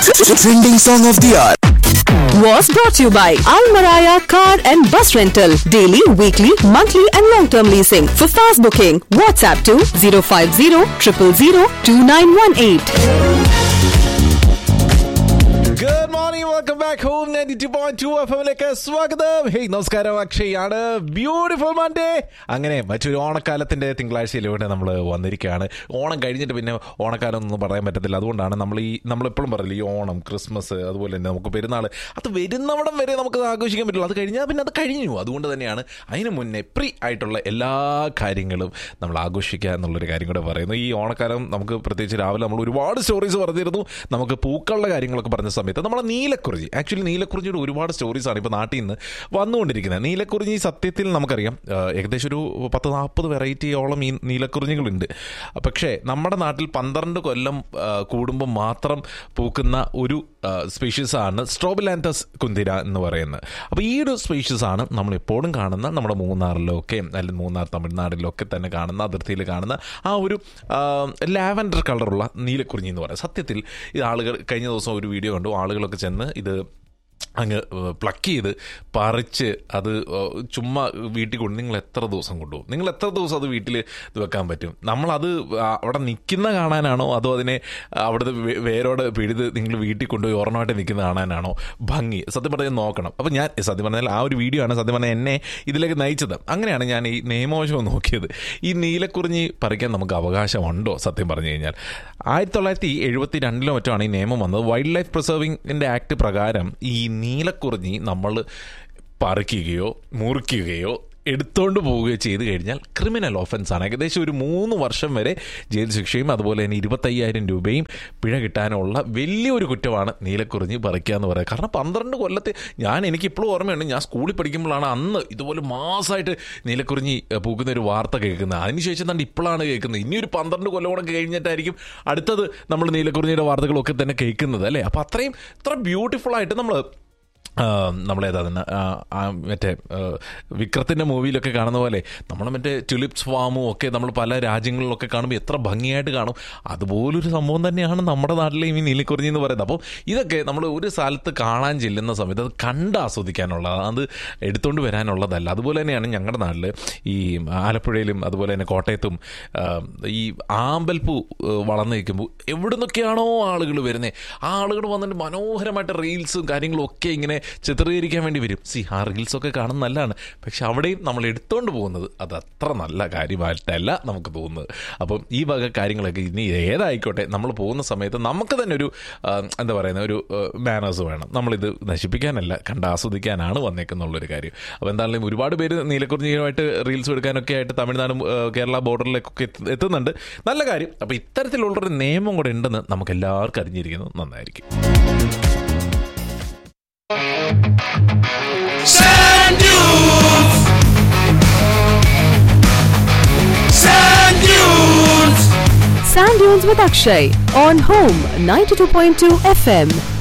Trending song of the hour. was brought to you by Almaraya Car and Bus Rental. Daily, weekly, monthly and long-term leasing. For fast booking, WhatsApp to 050 000 2918. Good morning welcome back home ninety two point two F എമ്മിലേക്ക് സ്വാഗതം hey നമസ്കാരം അക്ഷയാണ് beautiful Monday അങ്ങനെ മറ്റൊരു ഓണക്കാലത്തിന്റെ തിങ്കളാഴ്ചയിലൂടെ നമ്മൾ വന്നിരിക്കുകയാണ് ഓണം കഴിഞ്ഞിട്ട് പിന്നെ ഓണക്കാലം ഒന്നും പറയാൻ പറ്റത്തില്ല അതുകൊണ്ടാണ് നമ്മൾ ഈ നമ്മളെപ്പോഴും പറയില്ല ഈ ഓണം ക്രിസ്മസ് അതുപോലെ തന്നെ നമുക്ക് പെരുന്നാൾ അത് വരുന്നവിടം വരെ നമുക്ക് ആഘോഷിക്കാൻ പറ്റില്ല അത് കഴിഞ്ഞാൽ പിന്നെ അത് കഴിഞ്ഞു അതുകൊണ്ട് തന്നെയാണ് അതിന് മുന്നേ പ്രീ ആയിട്ടുള്ള എല്ലാ കാര്യങ്ങളും നമ്മൾ ആഘോഷിക്കുക എന്നുള്ളൊരു കാര്യം കൂടെ പറയുന്നു ഈ ഓണക്കാലം നമുക്ക് പ്രത്യേകിച്ച് രാവിലെ നമ്മൾ ഒരുപാട് സ്റ്റോറീസ് പറഞ്ഞിരുന്നു നമുക്ക് പൂക്കളുടെ കാര്യങ്ങളൊക്കെ പറഞ്ഞ സമയത്ത് നമ്മളെ നീലക്കുറിഞ്ഞി ആക്ച്വലി നീലക്കുറിഞ്ഞിയുടെ ഒരുപാട് സ്റ്റോറീസാണ് ഇപ്പോൾ നാട്ടിൽ നിന്ന് വന്നുകൊണ്ടിരിക്കുന്നത് നീലക്കുറിഞ്ഞി സത്യത്തിൽ നമുക്കറിയാം ആ, ഏകദേശം ഒരു പത്ത് നാൽപ്പത് വെറൈറ്റിയോളം ഈ നീലക്കുറിഞ്ഞികളുണ്ട് പക്ഷേ നമ്മുടെ നാട്ടിൽ പന്ത്രണ്ട് കൊല്ലം ആ, കൂടുമ്പോൾ മാത്രം പൂക്കുന്ന ഒരു സ്പീഷീസ് ആണ് സ്ട്രോബിലാന്തസ് കുന്തിര എന്ന് പറയുന്നത് അപ്പോൾ ഈ ഒരു സ്പീഷീസ് ആണ് നമ്മൾ എപ്പോഴും കാണുന്ന നമ്മുടെ മൂന്നാറിലൊക്കെ അല്ലെങ്കിൽ മൂന്നാർ തമിഴ്നാട്ടിലൊക്കെ തന്നെ കാണുന്ന അതിർത്തിയിൽ കാണുന്ന ആ ഒരു ലാവൻഡർ കളറുള്ള നീലക്കുറിഞ്ഞി എന്ന് പറയുന്നത് സത്യത്തിൽ ഈ ആളുകൾ കഴിഞ്ഞ ദിവസം ഒരു വീഡിയോ കണ്ടു ആളുകളൊക്കെ ചെന്ന് ഇത് അങ്ങ് പ്ലക്ക് ചെയ്ത് പറിച്ച് അത് ചുമ്മാ വീട്ടിൽ കൊണ്ട് നിങ്ങൾ എത്ര ദിവസം കൊണ്ടുപോകും നിങ്ങൾ എത്ര ദിവസം അത് വീട്ടിൽ ഇത് വെക്കാൻ പറ്റും നമ്മളത് അവിടെ നിൽക്കുന്ന കാണാനാണോ അതോ അതിനെ അവിടുത്തെ വേ- വേരോട് പിഴുത് നിങ്ങൾ വീട്ടിൽ കൊണ്ടുപോയി ഓർമ്മമായിട്ട് നിൽക്കുന്ന കാണാനാണോ ഭംഗി സത്യം പറഞ്ഞാൽ നോക്കണം അപ്പം ഞാൻ സത്യം പറഞ്ഞാൽ ആ ഒരു വീഡിയോ ആണ് സത്യം പറഞ്ഞാൽ എന്നെ ഇതിലേക്ക് നയിച്ചത് അങ്ങനെയാണ് ഞാൻ ഈ നിയമവശം നോക്കിയത് ഈ നീലക്കുറിഞ്ഞി പറിക്കാൻ നമുക്ക് അവകാശമുണ്ടോ സത്യം പറഞ്ഞു കഴിഞ്ഞാൽ ആയിരത്തി തൊള്ളായിരത്തി എഴുപത്തി രണ്ടിലോ മറ്റോ ആണ് ഈ നിയമം വന്നത് വൈൽഡ് ലൈഫ് പ്രിസർവിങ്ങിൻ്റെ ആക്ട് പ്രകാരം ഈ നീലക്കുറിഞ്ഞി നമ്മൾ പറിക്കുകയോ മുറിക്കുകയോ എടുത്തോണ്ട് പോവുകയോ ചെയ്ത് കഴിഞ്ഞാൽ ക്രിമിനൽ ഓഫൻസ് ആണ് ഏകദേശം ഒരു മൂന്ന് വർഷം വരെ ജയിൽ ശിക്ഷയും അതുപോലെ തന്നെ ഇരുപത്തയ്യായിരം രൂപയും പിഴ കിട്ടാനുള്ള വലിയൊരു കുറ്റമാണ് നീലക്കുറിഞ്ഞി പറിക്കുക എന്ന് പറയുന്നത് കാരണം പന്ത്രണ്ട് കൊല്ലത്തെ ഞാൻ എനിക്ക് ഇപ്പോഴും ഓർമ്മയുണ്ട് ഞാൻ സ്കൂളിൽ പഠിക്കുമ്പോഴാണ് അന്ന് ഇതുപോലെ മാസമായിട്ട് നീലക്കുറിഞ്ഞി ഏഹ്, പൂക്കുന്ന ഒരു വാർത്ത കേൾക്കുന്നത് അതിനുശേഷം തന്നെ ഇപ്പോഴാണ് കേൾക്കുന്നത് ഇനി ഒരു പന്ത്രണ്ട് കൊല്ലം കൂടെ കഴിഞ്ഞിട്ടായിരിക്കും അടുത്തത് നമ്മൾ നീലക്കുറിഞ്ഞിയുടെ വാർത്തകളൊക്കെ തന്നെ കേൾക്കുന്നത് അല്ലേ അപ്പോൾ അത്രയും ഇത്ര ബ്യൂട്ടിഫുൾ ആയിട്ട് നമ്മൾ നമ്മളേതാ തന്നെ ആ, ആ, മറ്റേ ആ, വിക്രത്തിൻ്റെ മൂവിയിലൊക്കെ കാണുന്ന പോലെ നമ്മൾ മറ്റേ ടുലിപ്സ് ഫാമും ഒക്കെ നമ്മൾ പല രാജ്യങ്ങളിലൊക്കെ കാണുമ്പോൾ എത്ര ഭംഗിയായിട്ട് കാണും അതുപോലൊരു സംഭവം തന്നെയാണ് നമ്മുടെ നാട്ടിലെയും ഈ നീലിക്കുറിഞ്ഞി എന്ന് പറയുന്നത് അപ്പോൾ ഇതൊക്കെ നമ്മൾ ഒരു സ്ഥലത്ത് കാണാൻ ചെല്ലുന്ന സമയത്ത് അത് കണ്ട് ആസ്വദിക്കാനുള്ളതാണ് അത് എടുത്തുകൊണ്ട് വരാനുള്ളതല്ല അതുപോലെ തന്നെയാണ് ഞങ്ങളുടെ നാട്ടിൽ ഈ ആലപ്പുഴയിലും അതുപോലെ തന്നെ കോട്ടയത്തും ആ, ഈ ആമ്പൽപ്പൂ ആ, വളർന്നു നിൽക്കുമ്പോൾ എവിടെ നിന്നൊക്കെയാണോ ആളുകൾ വരുന്നത് ആ ആളുകൾ വന്നിട്ട് മനോഹരമായിട്ട് റീൽസും കാര്യങ്ങളും ഒക്കെ ഇങ്ങനെ ചിത്രീകരിക്കാൻ വേണ്ടി വരും സി ആ റീൽസൊക്കെ കാണുന്ന നല്ലതാണ് പക്ഷെ അവിടെയും നമ്മൾ എടുത്തുകൊണ്ട് പോകുന്നത് അത് അത്ര നല്ല കാര്യമായിട്ടല്ല നമുക്ക് തോന്നുന്നത് അപ്പം ഈ വക കാര്യങ്ങളൊക്കെ ഇനി ഏതായിക്കോട്ടെ നമ്മൾ പോകുന്ന സമയത്ത് നമുക്ക് തന്നെ ഒരു ആ, എന്താ പറയുന്ന ഒരു മാനേഴ്സ് വേണം നമ്മളിത് നശിപ്പിക്കാനല്ല കണ്ട് ആസ്വദിക്കാനാണ് വന്നേക്കുന്നുള്ളൊരു കാര്യം അപ്പോൾ എന്തായാലും ഒരുപാട് പേര് നീലക്കുറിഞ്ഞിയുമായിട്ട് റീൽസ് എടുക്കാനൊക്കെ ആയിട്ട് തമിഴ്നാടും ആ, കേരള ബോർഡറിലേക്കൊക്കെ എത്ത് എത്തുന്നുണ്ട് നല്ല കാര്യം അപ്പോൾ ഇത്തരത്തിലുള്ളൊരു നിയമം കൂടെ ഉണ്ടെന്ന് നമുക്ക് എല്ലാവർക്കും അറിഞ്ഞിരിക്കുന്നത് നന്നായിരിക്കും Sand dunes. Sand dunes. Sand Dunes with Akshay on Home 92.2 FM.